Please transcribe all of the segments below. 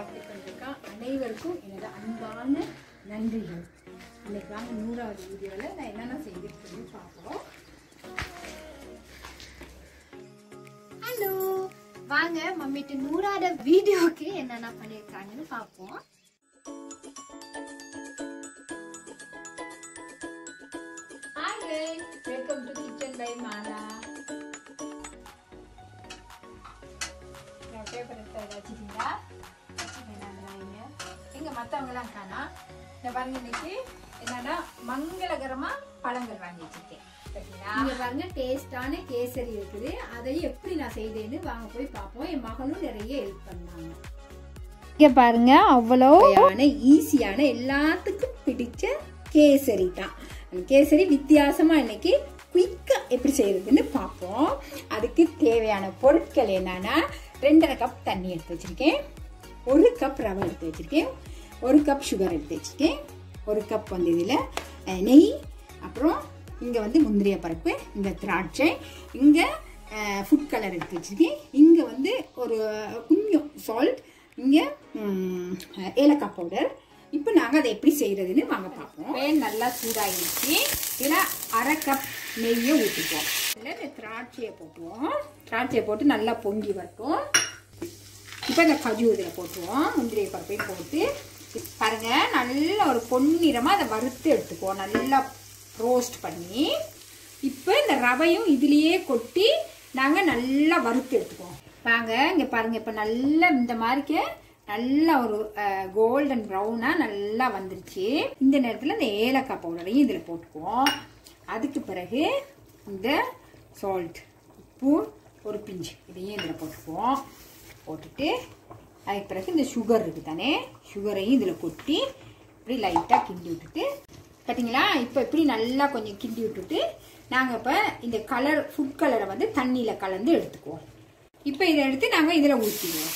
பார்த்து கொண்டிருக்கா அனைவருக்கும் எனது அன்பான நன்றிகள் இன்னைக்கு வாங்க நூறாவது வீடியோவில் நான் என்னென்ன செய்திருக்கேன்னு பார்ப்போம் ஹலோ வாங்க மம்மிட்டு நூறாத வீடியோக்கு என்னென்ன பண்ணியிருக்காங்கன்னு பார்ப்போம் hi welcome to kitchen by Mala நான் பேப்பர் எடுத்து வச்சுட்டீங்களா வச்சுக்கீங்க எங்க மற்றவங்களாம் காணா இந்த பாருங்க இன்னைக்கு என்னன்னா மங்களகரமா பழங்கள் வாங்கி வச்சிருக்கேன் சரிங்களா இங்க பாருங்க டேஸ்டான கேசரி இருக்குது அதை எப்படி நான் செய்தேன்னு வாங்க போய் பார்ப்போம் என் மகளும் நிறைய ஹெல்ப் பண்ணாங்க இங்க பாருங்க அவ்வளோ ஈஸியான எல்லாத்துக்கும் பிடிச்ச கேசரி தான் அந்த கேசரி வித்தியாசமா இன்னைக்கு குயிக்கா எப்படி செய்யறதுன்னு பார்ப்போம் அதுக்கு தேவையான பொருட்கள் என்னன்னா ரெண்டரை கப் தண்ணி எடுத்து வச்சிருக்கேன் ஒரு கப் ரவை எடுத்து வச்சிருக்கேன் ஒரு கப் சுகர் எடுத்து வச்சிருக்கேன் ஒரு கப் வந்து இதில் நெய் அப்புறம் இங்கே வந்து முந்திரிய பருப்பு இங்கே திராட்சை இங்கே ஃபுட் கலர் எடுத்து வச்சிருக்கேன் இங்கே வந்து ஒரு கொஞ்சம் சால்ட் இங்கே ஏலக்காய் பவுடர் இப்போ நாங்கள் அதை எப்படி செய்கிறதுன்னு வாங்க பார்ப்போம் பேன் நல்லா சூடாகிடுச்சு இதில் அரை கப் நெய்யை ஊற்றிப்போம் இதில் இந்த திராட்சையை போட்டுருவோம் திராட்சையை போட்டு நல்லா பொங்கி வரட்டும் இப்போ இந்த கஜு இதில் போட்டுருவோம் முந்திரி பருப்பையும் போட்டு இப்ப பாருங்க நல்ல ஒரு பொன்னிறமாக அதை வறுத்து எடுத்துக்குவோம் நல்லா ரோஸ்ட் பண்ணி இப்போ இந்த ரவையும் இதுலேயே கொட்டி நாங்கள் நல்லா வறுத்து எடுத்துக்குவோம் வாங்க இங்கே பாருங்க இப்போ நல்லா இந்த மாதிரிக்கு நல்லா ஒரு கோல்டன் ப்ரௌனாக நல்லா வந்துருச்சு இந்த நேரத்தில் இந்த ஏலக்காய் பவுடரையும் இதில் போட்டுக்குவோம் அதுக்கு பிறகு இந்த சால்ட் உப்பு ஒரு பிஞ்சு இதையும் இதில் போட்டுக்குவோம் போட்டுட்டு அதுக்கு பிறகு இந்த சுகர் இருக்குது தானே சுகரையும் இதில் கொட்டி இப்படி லைட்டாக கிண்டி விட்டுட்டு பார்த்தீங்களா இப்போ இப்படி நல்லா கொஞ்சம் கிண்டி விட்டுட்டு நாங்கள் இப்போ இந்த கலர் ஃபுட் கலரை வந்து தண்ணியில் கலந்து எடுத்துக்குவோம் இப்போ இதை எடுத்து நாங்கள் இதில் ஊற்றிடுவோம்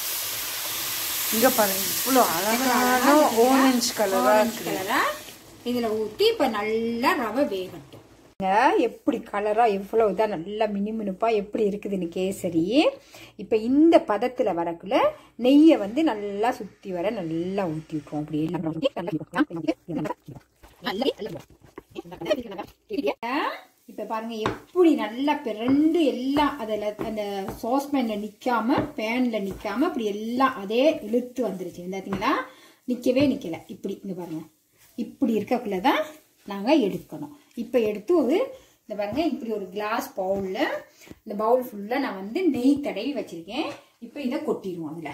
இங்க பாருங்க இவ்வளோ அழகான ஆரஞ்சு கலரா ஆரஞ்சு கலரா இதில் ஊற்றி இப்போ நல்லா ரவை வேகட்டும் எப்படி கலரா எவ்வளோ இதாக நல்லா மினுமினுப்பா எப்படி இருக்குதுன்னு கேசரி இப்போ இந்த பதத்தில் வரக்குள்ள நெய்யை வந்து நல்லா சுற்றி வர நல்லா ஊற்றி விட்டுருவோம் அப்படியே இப்போ பாருங்க எப்படி நல்லா பிறண்டு எல்லாம் அதில் அந்த சாஸ்பேனில் நிற்காம பேனில் நிற்காம அப்படி எல்லாம் அதே இழுத்து வந்துருச்சு பார்த்தீங்களா நிற்கவே நிற்கல இப்படி இங்கே பாருங்க இப்படி இருக்கக்குள்ள தான் நாங்கள் எடுக்கணும் இப்போ எடுத்து ஒரு இந்த பாருங்க இப்படி ஒரு கிளாஸ் பவுலில் இந்த பவுல் ஃபுல்லாக நான் வந்து நெய் தடவி வச்சிருக்கேன் இப்போ இதை கொட்டிடுவோம் அதில்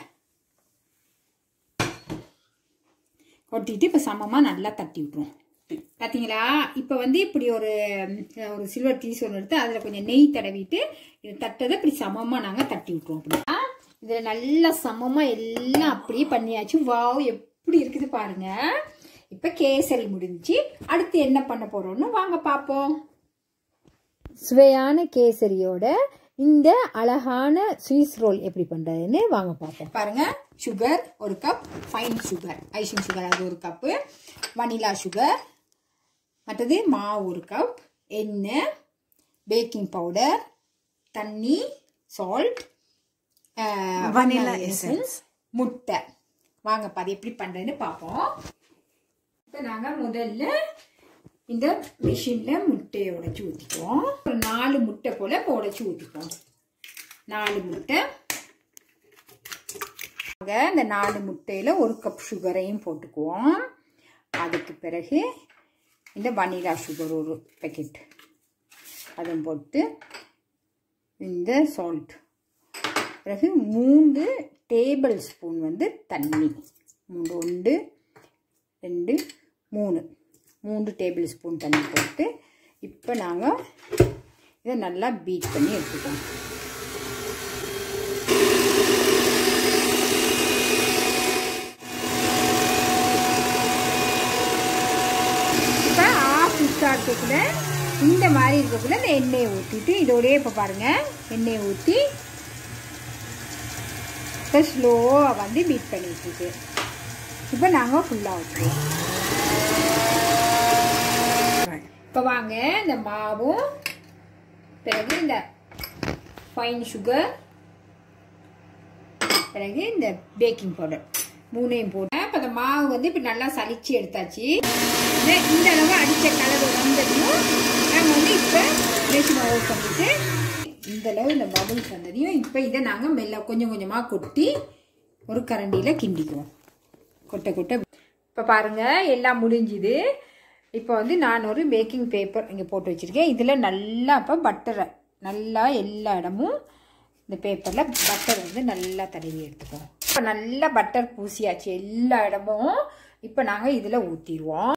கொட்டிட்டு இப்போ சமமாக நல்லா தட்டி விட்டுருவோம் பார்த்தீங்களா இப்போ வந்து இப்படி ஒரு ஒரு சில்வர் டீஸ் ஒன்று எடுத்து அதில் கொஞ்சம் நெய் தடவிட்டு இது தட்டதை இப்படி சமமாக நாங்கள் தட்டி விட்டுருவோம் அப்படின்னா இதில் நல்லா சமமாக எல்லாம் அப்படியே பண்ணியாச்சு வாவ் எப்படி இருக்குது பாருங்க இப்போ கேசரி முடிஞ்சு அடுத்து என்ன பண்ண போறோம்னு வாங்க பார்ப்போம் சுவையான கேசரியோட இந்த அழகான ஸ்வீஸ் ரோல் எப்படி பண்றதுன்னு வாங்க பார்ப்போம் பாருங்க சுகர் ஒரு cup fine sugar icing sugar அது ஒரு கப்பு வனிலா சுகர் மற்றது மாவு ஒரு கப் எண்ணெய் பேக்கிங் பவுடர் தண்ணி சால்ட் Vanilla essence. முட்டை வாங்கப்பா அது எப்படி பண்ணுறதுன்னு பார்ப்போம் இப்போ நாங்கள் முதல்ல இந்த மிஷினில் முட்டையை உடைச்சி ஊற்றிக்குவோம் ஒரு நாலு முட்டை போல் இப்போ உடைச்சி ஊற்றிக்குவோம் நாலு முட்டை இந்த நாலு முட்டையில் ஒரு கப் சுகரையும் போட்டுக்குவோம் அதுக்கு பிறகு இந்த வனிலா சுகர் ஒரு பேக்கெட் அதுவும் போட்டு இந்த சால்ட் பிறகு மூன்று டேபிள் ஸ்பூன் வந்து தண்ணி மூன்று ஒன்று ரெண்டு மூணு மூன்று டேபிள் ஸ்பூன் தண்ணி போட்டு இப்போ நாங்கள் இதை நல்லா பீட் பண்ணி எடுத்துக்கோம் இப்போ ஆஃப் இருக்கக்குள்ள இந்த மாதிரி இருக்கக்குள்ள இந்த எண்ணெயை ஊற்றிட்டு இதோடய இப்போ பாருங்கள் எண்ணெயை ஊற்றி இப்போ ஸ்லோவாக வந்து பீட் பண்ணிட்டு இருக்கு இப்போ நாங்கள் ஃபுல்லாக ஊற்றுவோம் இப்போ வாங்க இந்த மாவும் பிறகு இந்த ஃபைன் சுகர் பிறகு இந்த பேக்கிங் பவுடர் மூணையும் போட்டேன் இப்போ அந்த மாவு வந்து இப்போ நல்லா சலிச்சு எடுத்தாச்சு இந்த- இந்த அளவு அடித்த கலர் வந்ததையும் நாங்கள் வந்து இப்போ மிஷினை ஆஃப் பண்ணிட்டு இந்த அளவு இந்த பபுள்ஸ் வந்ததையும் இப்போ இதை நாங்கள் மெல்ல கொஞ்சம் கொஞ்சமாக கொட்டி ஒரு கரண்டியில் கிண்டிக்குவோம் கொட்டை கொட்டை இப்போ பாருங்க எல்லாம் முடிஞ்சுது இப்போ வந்து நான் ஒரு பேக்கிங் பேப்பர் இங்கே போட்டு வச்சுருக்கேன் இதில் நல்லா இப்போ பட்டரை நல்லா எல்லா இடமும் இந்த பேப்பரில் பட்டர் வந்து நல்லா தடவி எடுத்துக்குவோம் இப்போ நல்லா பட்டர் பூசியாச்சு எல்லா இடமும் இப்போ நாங்கள் இதில் ஊற்றிடுவோம்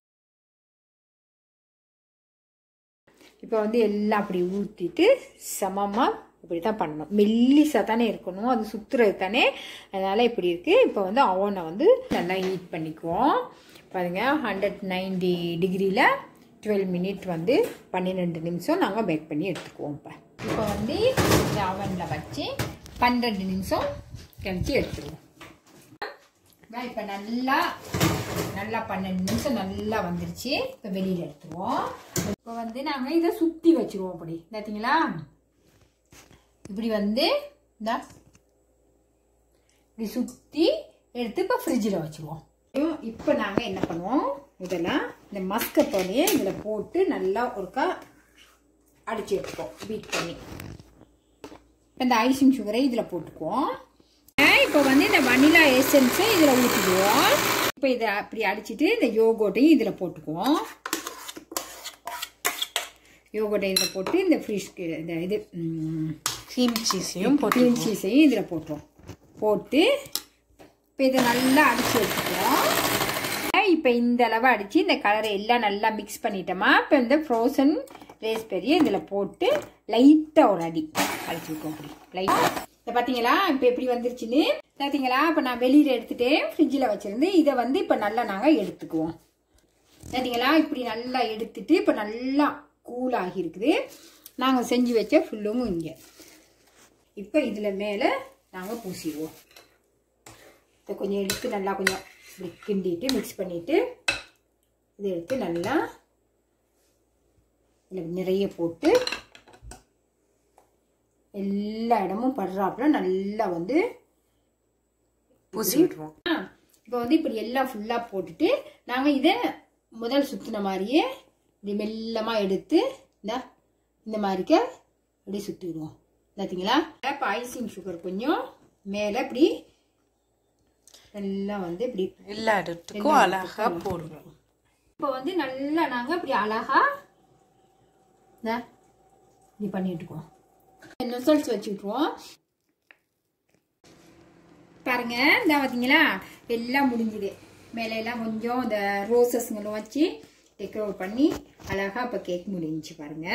இப்போ வந்து எல்லாம் அப்படி ஊற்றிட்டு சமமாக இப்படி தான் பண்ணணும் மெல்லிசாக தானே இருக்கணும் அது சுற்றுறது தானே அதனால் இப்படி இருக்குது இப்போ வந்து அவனை வந்து நல்லா ஹீட் பண்ணிக்குவோம் பாருங்க ஹண்ட்ரட் நைன்டி டிகிரியில் டுவெல் மினிட் வந்து பன்னிரெண்டு நிமிஷம் நாங்கள் பேக் பண்ணி எடுத்துக்குவோம் இப்போ இப்போ வந்து இந்த அவனில் வச்சு பன்னெண்டு நிமிஷம் கழிச்சு எடுத்துருவோம் இப்போ நல்லா நல்லா பன்னெண்டு நிமிஷம் நல்லா வந்துருச்சு இப்போ வெளியில் எடுத்துருவோம் இப்போ வந்து நாங்கள் இதை சுற்றி வச்சுருவோம் அப்படி பார்த்தீங்களா இப்படி வந்து இந்த இப்படி சுற்றி எடுத்து இப்போ ஃப்ரிட்ஜில் வச்சுருவோம் இப்போ நாங்கள் என்ன பண்ணுவோம் இதெல்லாம் இந்த மஸ்கத்தோடையே இதில் போட்டு நல்லா ஒருக்கா அடிச்சு எடுத்துப்போம் பீட் பண்ணி இந்த ஐசிங் சுகரை இதில் போட்டுக்குவோம் இப்போ வந்து இந்த வனிலா எசன்ஸை இதில் ஊற்றிடுவோம் இப்போ இதை அப்படி அடிச்சிட்டு இந்த யோகோட்டையும் இதில் போட்டுக்குவோம் யோகோட்டை இதில் போட்டு இந்த ஃப்ரிஷ்க்கு இந்த இது க்ரீம் சீஸையும் போட்டு க்ரீம் சீஸையும் இதில் போட்டுருவோம் போட்டு இப்போ இதை நல்லா அடித்து எடுத்துக்குவோம் இப்போ இந்த அளவு அடித்து இந்த கலரை எல்லாம் நல்லா மிக்ஸ் பண்ணிட்டோமா இப்போ இந்த ஃப்ரோசன் ரேஸ்பெரியை இதில் போட்டு லைட்டாக ஒரு அடி அடிச்சு விட்டோம் அப்படி லைட்டாக இதை பார்த்தீங்களா இப்போ எப்படி வந்துருச்சுன்னு பார்த்தீங்களா இப்போ நான் வெளியில் எடுத்துட்டு ஃப்ரிட்ஜில் வச்சுருந்து இதை வந்து இப்போ நல்லா நாங்கள் எடுத்துக்குவோம் பார்த்தீங்களா இப்படி நல்லா எடுத்துட்டு இப்போ நல்லா கூல் ஆகியிருக்குது நாங்கள் செஞ்சு வச்ச ஃபுல்லும் இங்கே இப்போ இதில் மேலே நாங்கள் பூசிடுவோம் இதை கொஞ்சம் எடுத்து நல்லா கொஞ்சம் இப்படி கிண்டிட்டு மிக்ஸ் பண்ணிவிட்டு இதை எடுத்து நல்லா இதில் நிறைய போட்டு எல்லா இடமும் படுறாப்புல நல்லா வந்து பூசி விட்டுருவோம் இப்போ வந்து இப்படி எல்லாம் ஃபுல்லாக போட்டுட்டு நாங்கள் இதை முதல் சுற்றின மாதிரியே இப்படி மெல்லமாக எடுத்து இந்த இந்த மாதிரிக்க இப்படி சுற்றிடுவோம் பார்த்தீங்களா இப்போ ஐசிங் சுகர் கொஞ்சம் மேலே இப்படி எல்லாம் வந்து இப்படி எல்லா இடத்துக்கும் அழகா போடுவோம் இப்போ வந்து நல்லா நாங்கள் இப்படி அழகா இந்த இப்படி பண்ணிட்டுருக்கோம் நொசல்ஸ் வச்சுக்கிட்டுருவோம் பாருங்க இந்த பார்த்தீங்களா எல்லாம் முடிஞ்சுது மேலே எல்லாம் கொஞ்சம் இந்த ரோசஸ்ங்களும் வச்சு டெக்கரேட் பண்ணி அழகா இப்போ கேக் முடிஞ்சுச்சு பாருங்க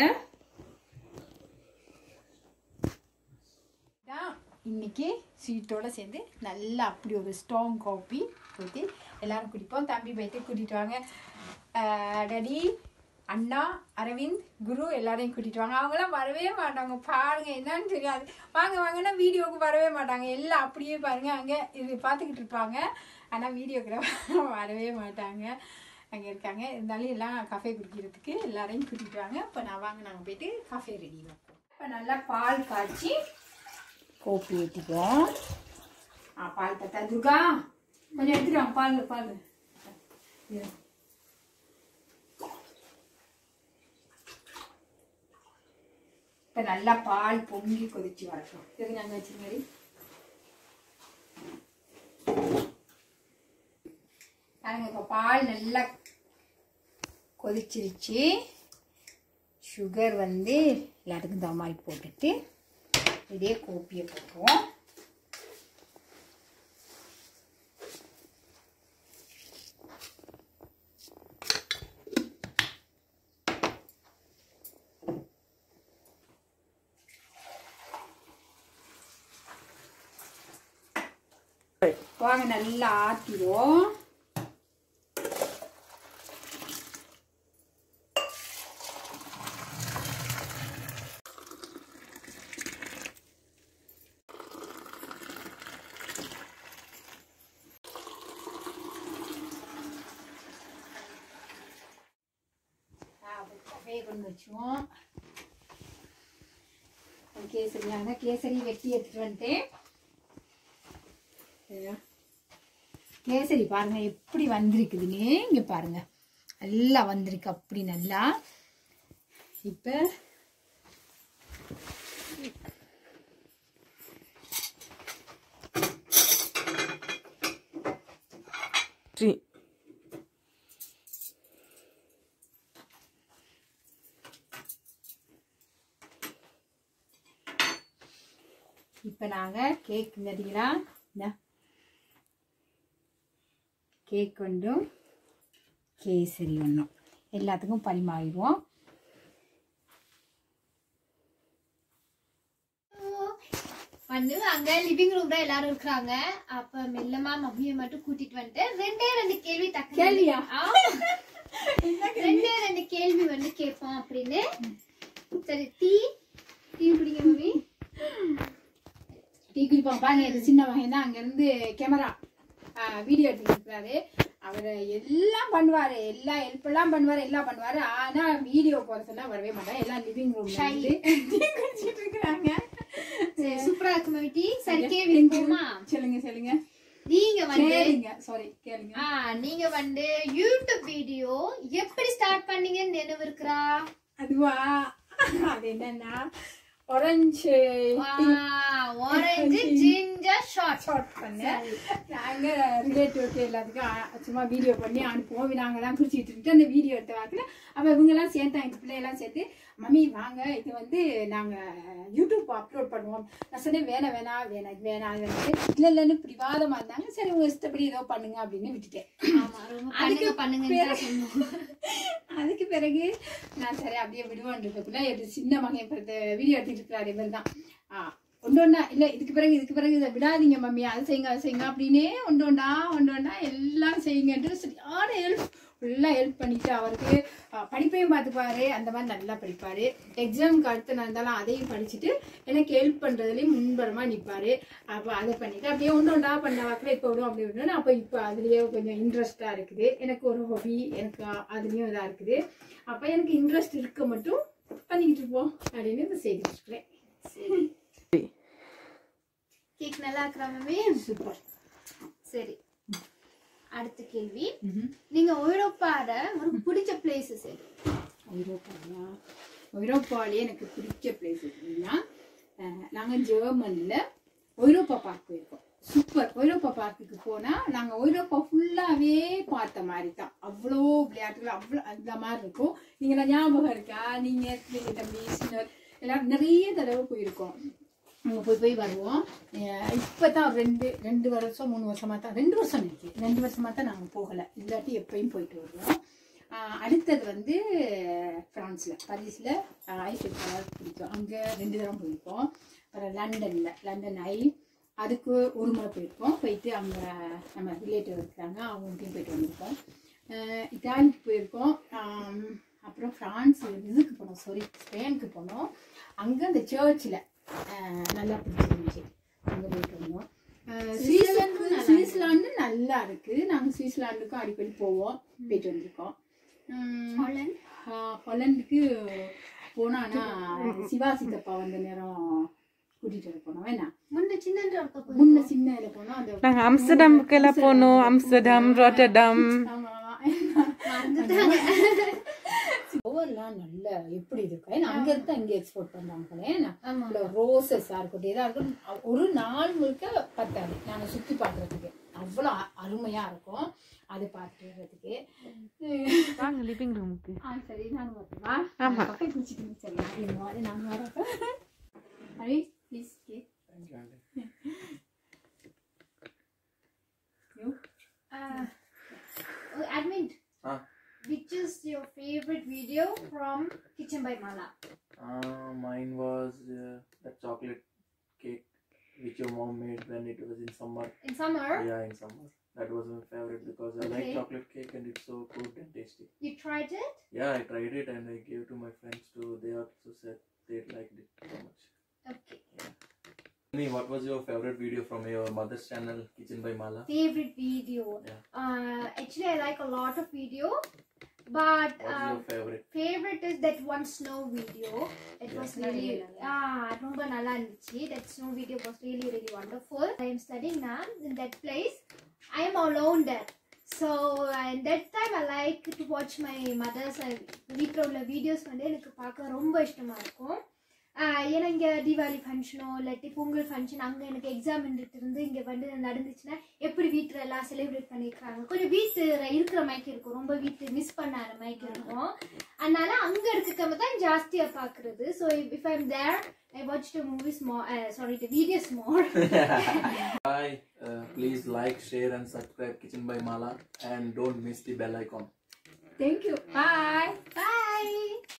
தான் இன்னைக்கு ஸ்வீட்டோட சேர்ந்து நல்லா அப்படி ஒரு ஸ்ட்ராங் காஃபி ஊற்றி எல்லாரும் குடிப்போம் தம்பி பைத்து கூட்டிட்டு வாங்க டடி அண்ணா அரவிந்த் குரு எல்லாரையும் கூட்டிட்டு வாங்க அவங்களாம் வரவே மாட்டாங்க பாருங்க என்னன்னு தெரியாது வாங்க வாங்கன்னா வீடியோவுக்கு வரவே மாட்டாங்க எல்லாம் அப்படியே பாருங்க அங்கே இது பார்த்துக்கிட்டு இருப்பாங்க ஆனால் வீடியோகிராஃபர் வரவே மாட்டாங்க அங்கே இருக்காங்க இருந்தாலும் எல்லாம் காஃபே குடிக்கிறதுக்கு எல்லாரையும் கூட்டிட்டு வாங்க இப்போ நான் வாங்க நாங்கள் போயிட்டு காஃபே ரெடி வைப்போம் இப்போ நல்லா பால் காய்ச்சி கோப்பி ஊற்றிக்குவோம் ஆ பால் பத்தா துர்கா கொஞ்சம் எடுத்துட்டு வாங்க பால் பால் இரு. இப்போ நல்லா பால் பொங்கி கொதிச்சு வரட்டும் சரி நாங்கள் வச்சுருங்க பாருங்க இப்போ பால் நல்லா கொதிச்சிருச்சு சுகர் வந்து எல்லாத்துக்கும் தகுந்த மாதிரி போட்டுட்டு இதே கோப்பியை போட்டுருவோம் வாங்க நல்லா ஆற்றிடுவோம் கஃபே கொண்டு வச்சுவோம் கேசரி நாங்கள் கேசரி வெட்டி எடுத்துட்டு வந்துட்டேன் கேசரி பாருங்க எப்படி வந்திருக்குதுன்னு இங்க பாருங்க நல்லா வந்திருக்கு அப்படி நல்லா இப்ப த்ரீ இப்ப நாங்க கேக் நடிகளா கேக் ஒன்றும் கேசரி ஒன்றும் எல்லாத்துக்கும் பரிமாறிடுவோம் வந்து அங்க லிவிங் ரூம்ல எல்லாரும் இருக்கிறாங்க அப்ப மெல்லமா மம்மியை மட்டும் கூட்டிட்டு வந்துட்டு ரெண்டே ரெண்டு கேள்வி தக்க கேள்வியா? ரெண்டே ரெண்டு கேள்வி வந்து கேட்போம் அப்படின்னு சரி டீ டீ குடிங்க மம்மி டீ குடிப்போம் பாருங்க இது சின்ன மகன் தான் அங்க இருந்து கேமரா வீடியோ எடுத்துட்டு இருக்காரு அவர் எல்லாம் பண்ணுவாரு எல்லா ஹெல்ப் எல்லாம் பண்ணுவாரு எல்லாம் பண்ணுவாரு ஆனா வீடியோ போற சொன்னா வரவே மாட்டாரு எல்லாம் லிவிங் ரூம்ல இருந்து டீ குடிச்சிட்டு இருக்கிறாங்க சரி சூப்பரா இருக்கு மம்மி டீ சரி கேள்வி போமா சொல்லுங்க சொல்லுங்க நீங்க வந்து கேளுங்க சாரி கேளுங்க ஆ நீங்க வந்து யூடியூப் வீடியோ எப்படி ஸ்டார்ட் பண்ணீங்கன்னு நினைவு இருக்கிறா அதுவா அது என்னன்னா orange orange ginger shot shot பண்ணேன் நாங்க ரிலேட்டிவ்க்கு எல்லாத்துக்கும் அ- சும்மா வீடியோ பண்ணி அனுப்புவோம் நாங்க எல்லாம் குறிச்சிட்டு இருந்து அந்த வீடியோ எடுத்த வாக்கில் அப்ப இவங்க எல்லாம் சேர்த்தாங்க இந்த பிள்ளையெல்லாம் சேர்த்து மம்மி வாங்க இது வந்து நாங்க யூடியூப் அப்லோட் பண்ணுவோம் நான் சொன்னேன் வேணாம் வேணாம் வேணாம் இது வேணாம் அது வேணாம் இல்ல இல்லைன்னு பிடிவாதமா இருந்தாங்க சரி உங்க இஷ்டப்படி ஏதோ பண்ணுங்க அப்படின்னு விட்டுட்டேன் ஆமா ரொம்ப பண்ணுங்க பண்ணுங்கன்னு தான் சொன்னோம் அதுக்கு பிறகு நான் சரி அப்படியே விடுவோன்றதுக்குள்ள ஒரு சின்ன மகன் இப்போ வீடியோ எடுத்துட்டு இருக்கிறாரு இவர் தான் ஒன்று ஒன்றா இல்லை இதுக்கு பிறகு இதுக்கு பிறகு இதை விடாதீங்க மம்மி அதை செய்யுங்க அதை செய்யுங்க அப்படின்னே ஒன்று ஒன்றா ஒன்று ஒன்றா எல்லாம் செய்யுங்கன்ட்டு சரியான ஹெல்ப் ஃபுல்லாக ஹெல்ப் பண்ணிட்டு அவருக்கு ஆ, படிப்பையும் பார்த்துப்பாரு அந்த மாதிரி நல்லா படிப்பாரு எக்ஸாமுக்கு அடுத்து நான் இருந்தாலும் அதையும் படிச்சுட்டு எனக்கு ஹெல்ப் பண்ணுறதுலையும் முன்பரமாக நிற்பாரு அப்போ அதை பண்ணிட்டு அப்படியே ஒன்று ஒன்றா பண்ண வாக்கில் இப்போ விடும் அப்படி விடணும் அப்போ இப்போ அதுலேயே கொஞ்சம் இன்ட்ரெஸ்டாக இருக்குது எனக்கு ஒரு ஹாபி எனக்கு அ- அதுலேயும் இதாக இருக்குது அப்போ எனக்கு இன்ட்ரெஸ்ட் இருக்க மட்டும் பண்ணிக்கிட்டு இருப்போம் அப்படின்னு இப்போ செய்துட்டு இருக்கிறேன் கேக் நல்லா இருக்கிறா மம்மி சூப்பர் சரி அடுத்த கேள்வி நீங்க ஐரோப்பாட ஒரு பிடிச்ச பிளேசஸ் எது ஐரோப்பாவியா ஐரோப்பாவிலே எனக்கு பிடிச்ச பிளேஸ் எப்படின்னா நாங்கள் ஜெர்மனில் ஐரோப்பா பார்க் போயிருக்கோம் சூப்பர் ஐரோப்பா பார்க்குக்கு போனால் நாங்கள் ஐரோப்பா ஃபுல்லாகவே பார்த்த மாதிரி தான் அவ்வளோ விளையாட்டுகள் அவ்வளோ அந்த மாதிரி இருக்கும் நீங்கள் நான் ஞாபகம் இருக்கா நீங்கள் நீங்கள் தம்பி சின்ன எல்லாரும் நிறைய தடவை போயிருக்கோம் அங்கே போய் போய் வருவோம் இப்போ தான் ரெண்டு ரெண்டு வருஷம் மூணு வருஷமா தான் ரெண்டு வருஷம் இருக்கு ரெண்டு வருஷமா தான் நாங்கள் போகலை இல்லாட்டி எப்பயும் போயிட்டு வருவோம் ஆஹ் அடுத்தது வந்து ஃப்ரான்ஸில் பாரிஸில் ஐஃபில் டவர் பிடிக்கும் அங்கே ரெண்டு தடவை போயிருக்கோம் அப்புறம் லண்டனில் லண்டன் ஐ அதுக்கு ஒரு முறை போயிருக்கோம் போயிட்டு அங்கே நம்ம ரிலேட்டிவ் இருக்கிறாங்க அவங்கள்ட்டையும் போயிட்டு வந்திருக்கோம் ஆஹ் இட்டாலிக்கு போயிருக்கோம் ஆம், அப்புறம் ஃப்ரான்ஸ் இதுக்கு போனோம் சாரி ஸ்பெயினுக்கு போனோம் அங்கே அந்த சர்ச்சில் நல்லா பிடிச்சிருந்துச்சு அங்கே போயிட்டு வந்தோம் ஆஹ் சுவிட்சர்லாந்து சுவிட்சர்லாந்து நல்லா இருக்கு நாங்கள் சுவிட்சர்லாந்துக்கும் அடிக்கடி போவோம் போயிட்டு வந்திருக்கோம் உம், ஹாலண்ட் ஆஹ் ஹாலண்டுக்கு போனானா சிவா சித்தப்பா வந்த நேரம் கூட்டிட்டு வர போனோம் என்ன முன்ன சின்ன முன்ன சின்ன இதுல போனோம் அந்த நாங்க ஆம்ஸ்டர்டாமுக்கெல்லாம் போனோம் ஆம்ஸ்டர்டாம் ராட்டர்டாம் ஆமா மறந்துட்டாங்க ஓவர்லாம் நல்ல எப்படி இருக்கும் ஏன்னா அங்க இருந்து அங்க எக்ஸ்போர்ட் பண்றாங்களே ஆமா. ரோசஸா இருக்கட்டும் எதா இருக்கும் ஒரு நாள் முழுக்க பத்தாது நாங்க சுத்தி பாக்குறதுக்கு அவ்வளவு அ- அருமையா இருக்கும் அது பார்க்கறதுக்கு வாங்க லிவிங் ரூமுக்கு ஆ சரி நானும் வரட்டுமா ஆமா. கஃபே குடிச்சிட்டு சரி அது மாதிரி நானும் வரேன் Hari please cake you Uh, oh, admin, Ah. which is your favorite video from Kitchen by Mala? Uh, mine was uh, the chocolate cake which your mom made when it was in summer. In summer, Yeah, in summer. That was my favorite because I like Okay. chocolate cake and it's so good and tasty. you tried it? Yeah, I tried it and I gave to my friends too. They also said they liked it so much. Okay. Me, what was your favorite video from your mother's channel, Kitchen by Mala? Favorite video? Yeah. Uh, actually, I like a lot of video. but What's um, your favorite? favorite is that one snow video it was really ah ரொம்ப நல்லா இருந்துச்சு that snow video was really really wonderful i am studying now in that place i am alone there so and that time i like to watch my mother's வீட்டில் உள்ள videos வந்து எனக்கு பார்க்க ரொம்ப இஷ்டமா இருக்கும் ஆஹ் ஏன்னா இங்கே தீபாவளி ஃபங்க்ஷனோ இல்லாட்டி பொங்கல் ஃபங்க்ஷன் அங்கே எனக்கு எக்ஸாம் இருந்து இங்கே வந்து நடந்துச்சுன்னா எப்படி வீட்டில் எல்லாம் செலிப்ரேட் பண்ணியிருக்காங்க கொஞ்சம் வீட்டு இருக்கிற மைக்கு இருக்கும் ரொம்ப வீட்டு மிஸ் பண்ணாத மைக்கு இருக்கும் அதனால அங்கே இருக்கிறவங்க தான் ஜாஸ்தியாக பார்க்குறது so if I'm there I watch the movies more sorry the videos more Bye. Uh, please like, share, and subscribe Kitchen by Mala, and don't miss the bell icon. Thank you bye bye